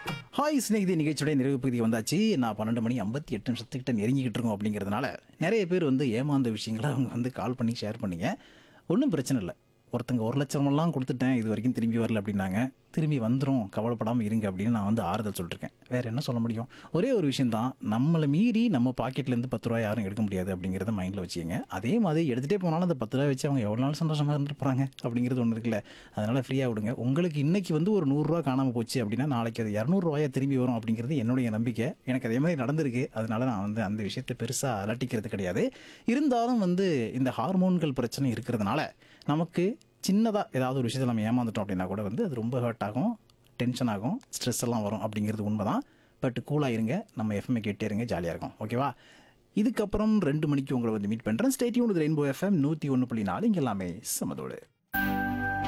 hi ஸ்நேகிதி நிகழ்ச்சியோட நிறைவு பகுதி வந்தாச்சு நான் பன்னெண்டு மணி ஐம்பத்தி எட்டு நிமிஷத்துக்கிட்ட நெருங்கிக்கிட்டு இருக்கோம் அப்படிங்கிறதுனால நிறைய பேர் வந்து ஏமாந்த விஷயங்களை அவங்க வந்து கால் பண்ணி ஷேர் பண்ணீங்க ஒன்றும் பிரச்சனை இல்லை ஒருத்தங்க ஒரு லட்சமெல்லாம் கொடுத்துட்டேன் இது வரைக்கும் திரும்பி வரல அப்படின்னாங்க திரும்பி வந்துடும் கவலைப்படாமல் இருங்க அப்படின்னு நான் வந்து ஆறுதல் சொல்லிருக்கேன் வேறு என்ன சொல்ல முடியும் ஒரே ஒரு விஷயம் தான் நம்மளை மீறி நம்ம பாக்கெட்லேருந்து பத்து ரூபா யாரும் எடுக்க முடியாது அப்படிங்கிறத மைண்டில் வச்சுக்கோங்க அதே மாதிரி எடுத்துகிட்டே போனாலும் அந்த பத்து ரூபா வச்சு அவங்க எவ்வளோ நாள் சந்தோஷமாக இருந்துருப்பாங்க அப்படிங்கிறது ஒன்று இருக்குல்ல அதனால் ஃப்ரீயாக விடுங்க உங்களுக்கு இன்னைக்கு வந்து ஒரு நூறுரூவா காணாமல் போச்சு அப்படின்னா நாளைக்கு அது இரநூறுவாயா திரும்பி வரும் அப்படிங்கிறது என்னுடைய நம்பிக்கை எனக்கு அதே மாதிரி நடந்திருக்கு அதனால நான் வந்து அந்த விஷயத்தை பெருசாக அலட்டிக்கிறது கிடையாது இருந்தாலும் வந்து இந்த ஹார்மோன்கள் பிரச்சனை இருக்கிறதுனால நமக்கு சின்னதாக ஏதாவது ஒரு விஷயத்தில் நம்ம ஏமாந்துட்டோம் அப்படின்னா கூட வந்து அது ரொம்ப ஹர்ட் ஆகும் டென்ஷன் ஆகும் ஸ்ட்ரெஸ் எல்லாம் வரும் அப்படிங்கிறது உண்மை தான் பட் கூலாக இருங்க நம்ம எஃப்எம்ஐ கேட்டே இருங்க ஜாலியாக இருக்கும் ஓகேவா இதுக்கப்புறம் ரெண்டு மணிக்கு உங்களை வந்து மீட் பண்ணுறேன் ஸ்டேட்யூன் ரெயின்போ எஃப்எம் நூற்றி ஒன்று புள்ளி நாலு இங்கே எல்லாமே சமதோடு